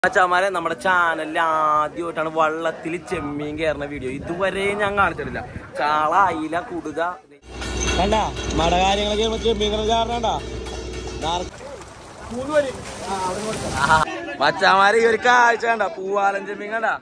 അച്ഛാമാരെ നമ്മുടെ ചാനലിൽ ആദ്യമായിട്ടാണ് വള്ളത്തിൽ ചെമ്മീൻ കയറുന്ന വീഡിയോ ഇതുവരെ ഞാൻ കാണിച്ചിട്ടില്ല ചാള അയില കുടുത കണ്ട മട കാര്യങ്ങളൊക്കെ ചെമ്മീൻ കാരണണ്ടാ മച്ചാമാരെ ഈ ഒരു കാഴ്ച കണ്ട പൂവാലൻ ചെമ്മീൻ കണ്ട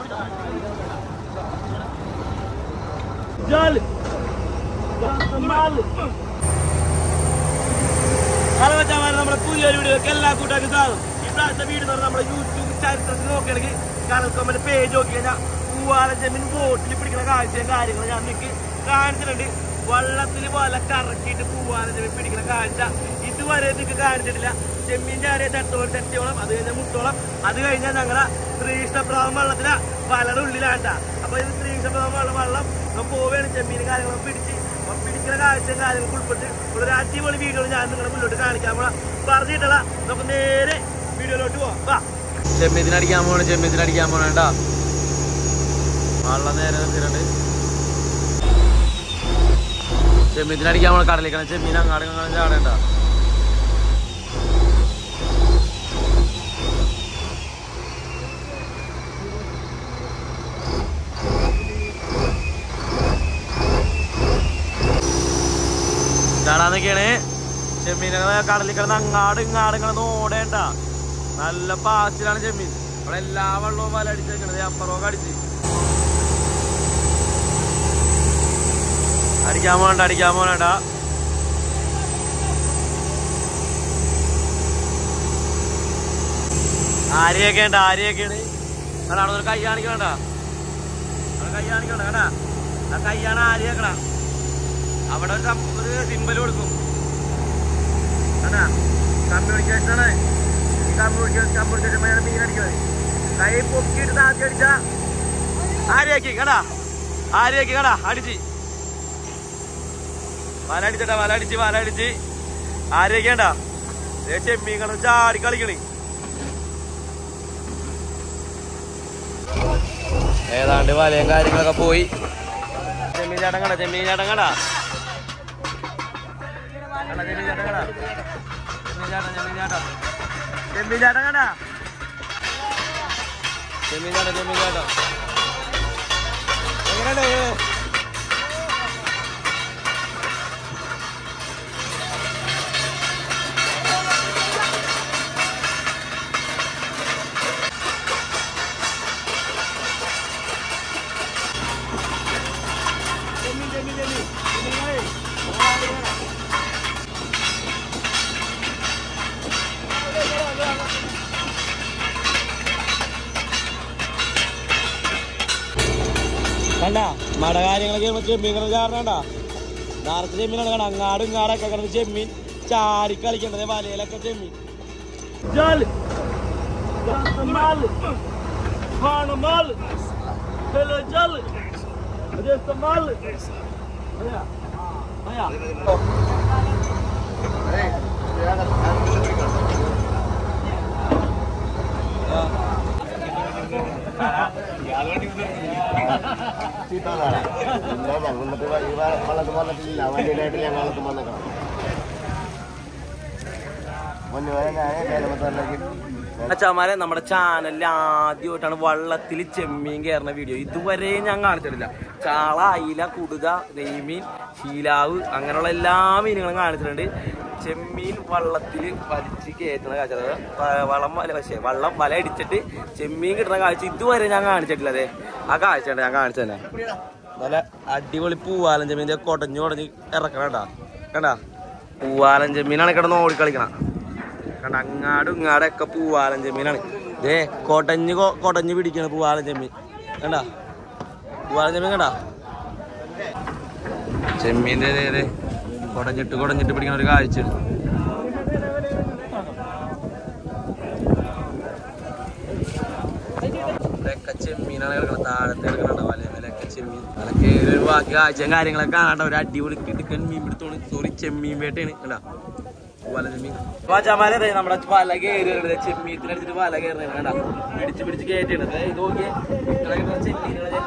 ഹലോ മച്ചാമാരെ നമ്മുടെ പുതിയൊരു വീഡിയോക്ക് എല്ലാ കൂട്ടുകാർക്കും സ്വാഗതം ഈ പ്രാവശ്യത്തെ വീഡിയോ എന്ന് പറഞ്ഞാൽ നമ്മുടെ യൂട്യൂബ് ചരിത്രത്തിൽ നോക്കുകയാണെങ്കിൽ കടൽ കോമന്റെ പേജ് നോക്കി കഴിഞ്ഞാൽ പൂവാലൻ ചെമ്മീൻ ബോട്ടിൽ പിടിക്കുന്ന കാഴ്ചയും കാര്യങ്ങളും ഞാൻ നിങ്ങൾക്ക് കാണിച്ചിട്ടുണ്ട് വള്ളത്തിൽ വല കറക്കിയിട്ട് പൂവാലൻ ചെമ്മീൻ പിടിക്കുന്ന കാഴ്ച ഇതുവരെ നിങ്ങൾക്ക് കാണിച്ചിട്ടില്ല ചെമ്മീൻ ചാരിയ തട്ടോളം തെറ്റോളം അത് കഴിഞ്ഞാൽ മുട്ടോളം അത് കഴിഞ്ഞാൽ ഞങ്ങളെ ശ്രീകൃഷ്ണപ്രാവം വള്ളത്തിലെ വലയുടെ ഉള്ളിലാണ്ട അപ്പൊ ഇത് ശ്രീകൃഷ്ണപ്രാവം വള്ളം വള്ളം നമ്മൾ പോവുകയാണ് ചെമ്മീൻ കാര്യങ്ങളും പിടിച്ച് അപ്പൊ പിടിക്കുന്ന കാഴ്ചയും കാര്യങ്ങളും ഉൾപ്പെട്ട് ഒരു അടിപൊളി വീഡിയോ ഞാൻ നിങ്ങളുടെ മുന്നോട്ട് കാണിക്കാൻ പോണ പറഞ്ഞിട്ടല്ല നമുക്ക് നേരെ വീഡിയോയിലോട്ട് പോവാം വാ ചെമ്മീത്തിനടിക്കാൻ പോണ ചെമ്മീത്തിനടിക്കാൻ പോണേട്ടാ വള്ളം നേരെ നിർത്തിയിട്ടുണ്ട് ചെമ്മീത്തിനടിക്കാൻ പോണ കടലിക്കണം ചെമ്മീൻ അങ്ങാട് അങ്ങാട് ചാടേണ്ട ചാടാന്നൊക്കെയാണ് ചെമ്മീനുകളെ കടലിൽ കിടന്ന് അങ്ങാട് ഇങ്ങാട് കിടന്ന് ഓടേണ്ട നല്ല പാച്ചിലാണ് ചെമ്മീൻ ഇവിടെ എല്ലാ വെള്ളവും വല അടിച്ചേക്കണത് അപ്പുറമൊക്കെ അടിച്ച് അടിക്കാൻ പോകണ്ട അടിക്കാൻ പോകണ്ട ആരെയൊക്കെ ഉണ്ട് ആരെയൊക്കെയാണ് അതാണ് അവിടെ ഒരു കൈ കാണിക്കണണ്ട അവിടെ കൈ കാണിക്കണ്ട കേട്ടാ ആ കൈയാണ് ആരെയൊക്കണ അവിടെ ഒരു സം- ഒരു സിമ്പൽ കൊടുക്കും അതാ കമ്മ്യൂണിക്കേഷൻ ആണ് ഈ കമ്മ്യൂണിക്കേഷൻ കമ്മ്യൂണിക്കേഷൻ മീൻ അടിക്കുന്നത് കൈ പൊക്കിയിട്ട് താത്തി അടിച്ച ആരെയാക്കി കടാ ആരെയാക്കി കടാ അടിച്ച് വല അടിച്ചട്ടാ വല അടിച്ച് വല അടിച്ച് ആരെയൊക്കെയാണ്ട ചെമ്മീൻ കിടന്ന് ചാടി കളിക്കണേ ഏതാണ്ട് വലയും കാര്യങ്ങളൊക്കെ പോയി ചെമ്മീൻ ചാട്ടം കടാ ചെമ്മീൻ ചാട്ടം കടാ കണ്ടാ ചെമ്മീൻ ചാട്ടം കണ്ടാ? ചെമ്മീൻ ചാട്ടം, ചെമ്മീൻ ചാട്ടം. ചെമ്മീൻ ചാട്ടം കണ്ടാ? ചെമ്മീൻ ചാട്ടം, ചെമ്മീൻ ചാട്ടം. എങ്ങനെയുണ്ട്? ചെമ്മീൻ, ചെമ്മീൻ, ചെമ്മീൻ. ചെമ്മീൻ. കണ്ട മട കാര്യങ്ങളൊക്കെ ചെമ്മീൻ കാരണണ്ടാ നേരത്തെ ചെമ്മീനാണ് കണ്ട അങ്ങാടും ഇങ്ങാടൊക്കെ കിടന്ന് ചെമ്മീൻ ചാടി കളിക്കണ്ടത് വലയിലൊക്കെ ചെമ്മീൻ Jal mal Hana mal Hele jal Adesta mal Aya Aya അച്ഛാമാരെ നമ്മുടെ ചാനലിൽ ആദ്യമായിട്ടാണ് വള്ളത്തിൽ ചെമ്മീൻ കയറുന്ന വീഡിയോ ഇതുവരെ ഞാൻ കാണിച്ചിട്ടില്ല ചാള അയില കുടുത നെയ്മീൻ ശീലാവ് അങ്ങനെയുള്ള എല്ലാ മീനുകളും കാണിച്ചിട്ടുണ്ട് ചെമ്മീൻ വള്ളത്തിൽ വലിച്ച് കയറ്റുന്ന കാഴ്ച അതായത് വ- വളം വല പക്ഷേ വള്ളം വല അടിച്ചിട്ട് ചെമ്മീൻ കിട്ടുന്ന കാഴ്ച ഇതുവരെ ഞാൻ കാണിച്ചിട്ടില്ല അതെ ആ കാഴ്ച ഉണ്ട് ഞാൻ കാണിച്ചു തന്നെ നല്ല അടിപൊളി പൂവാലൻ ചെമ്മീൻ ദേ കൊടഞ്ഞു കൊടഞ്ഞ് ഇറക്കണം കേട്ടാ കണ്ടാ പൂവാലൻ ചെമ്മീനാണ് കിടന്ന് ഓടിക്കളിക്കണം കണ്ട അങ്ങാടും ഇങ്ങാടൊക്കെ പൂവാലൻ ചെമ്മീനാണ് ദേ കൊടഞ്ഞ് കൊ- കൊടഞ്ഞ് പിടിക്കണ പൂവാലൻ ചെമ്മീൻ കണ്ട പൂവാലൻ ചെമ്മീൻ കണ്ട ചെമ്മീൻ ദേ, ദേ, ദേ. കൊടഞ്ഞിട്ട് കൊടഞ്ഞിട്ട് പിടിക്കണ ഒരു കാഴ്ച ഇവിടെയൊക്കെ ചെമ്മീനാണ് കിടക്കുന്നത് താഴത്തെ കിടക്കണ വലമേലൊക്കെ ചെമ്മീൻ അതൊക്കെ ഒരു ബാക്കി കാഴ്ചയും കാര്യങ്ങളൊക്കെ കാണാണ്ട ഒരു അടിപൊളി കിടുക്കൻ മീൻ പിടുത്തോണ് സോറി ചെമ്മീൻ വേട്ടയാണ് കണ്ടാ വല ചെമ്മീൻ വാച്ചാമാരെ നമ്മുടെ വല കയറി ചെമ്മീത്തിനടിച്ചിട്ട് വല കയറുന്നത് വേണ്ട പിടിച്ച് പിടിച്ച് കയറ്റിയാണ് ഇത് നോക്കിയേ ചെമ്മീനുകളെ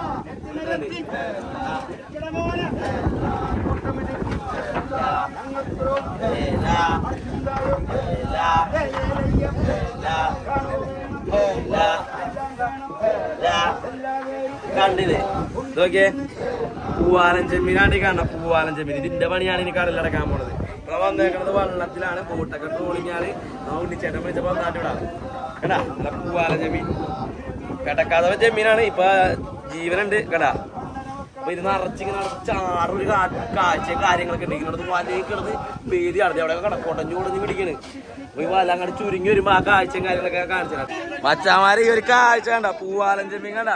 ലാ, ലാ. കണ്ടില്ലേ നോക്കിയേ പൂവാലൻ ചെമ്മീനാണ് ഈ കാണുന്നത് പൂവാലൻ ചെമ്മീൻ ഇതിന്റെ പണിയാണ് ഇനി കടലടക്കാൻ പോണത് ഇപ്പൊ വന്നേക്കണത് വെള്ളത്തിലാണ് ബോട്ടൊക്കെ ട്രോളിങ്ങാണ് ആ ഉണ്ണിച്ചേട്ടൻ വിളിച്ചപ്പോ നാട്ടിവിടാ കേട്ടാ നല്ല പൂവാലൻ ചെമ്മീൻ കിടക്കാതെ ചെമ്മീനാണ് ഇപ്പൊ ജീവനുണ്ട് കേട്ടാ അപ്പൊ ഇത് നിറച്ചിങ്ങനെ ചാറൊരു കാഴ്ച കാര്യങ്ങളൊക്കെ ഉണ്ട് ഇങ്ങനെ വലയിൽ കിടന്ന് പേര് നടത്തി അവിടെ കട കൊടഞ്ഞു കൊടഞ്ഞു പിടിക്കണ് അപ്പൊ ഈ വല അങ്ങോട്ട് ചുരുങ്ങി വരുമ്പോ ആ കാഴ്ചയും കാര്യങ്ങളൊക്കെ കാണിച്ചു തരാം മച്ചാമാര് ഈ ഒരു കാഴ്ച കണ്ട പൂവാലൻ ചെമ്മീൻ കണ്ട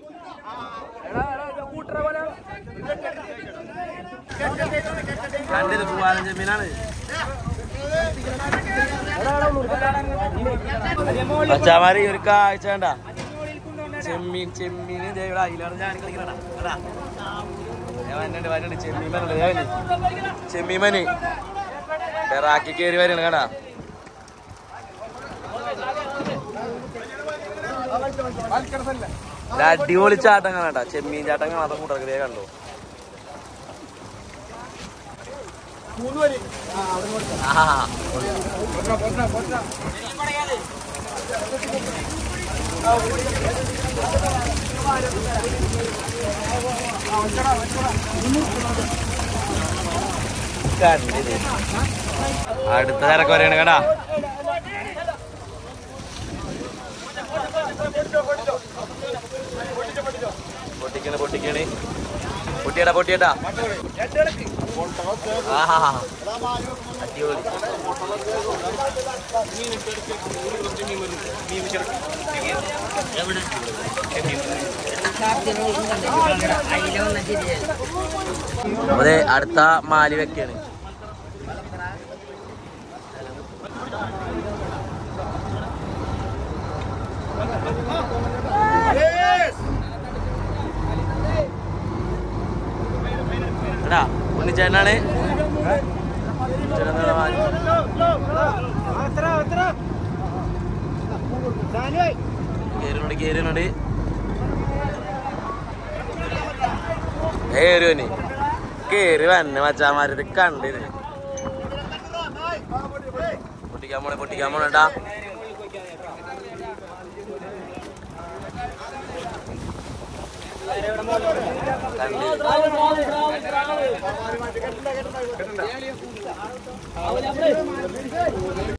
കണ്ടിത് പൂവാലൻ ചെമ്മീനാണ് മച്ചാമാര് ഈ ഒരു കാഴ്ച കണ്ട ചെമ്മീൻ ചെമ്മീൻ ദേ ഇവിടെ അയിലാണ് ഞാൻ കളിക്കണ വന്നിട്ട് വന്നിട്ട് ചെമ്മീൻ മനുണ്ട് ചെമ്മീൻ മന് റാക്കി കയറി വരണം കടാ ഇത് അടിപൊളി ചാട്ടം കാണാട്ടാ ചെമ്മീൻ ചാട്ടം മാത്രം കൂട്ടർക്കതേ കണ്ടോ ആ കണ്ടില്ലേ അടുത്ത തിരക്ക് വരെയാണ് കേട്ടാ പൊട്ടിക്കണ പൊട്ടിക്കണേ പൊട്ടിയടാ പൊട്ടിയടാ ആഹാ അടിപൊളി അതെ അടുത്ത മാലി വെക്കാണ് എടാ ഉണ്ണിച്ചേട്ടനാണ് ഉണ്ണിച്ചേട്ടൻ മാലി കേറുന്നുണ്ട് കേറുന്നുണ്ട് ഏരുവന് കേറി വന്നെ മച്ചാമാരത് കണ്ടിന് പൊട്ടിക്കാൻ പോണേ പൊട്ടിക്കാൻ പോണേട്ടാ കണ്ട്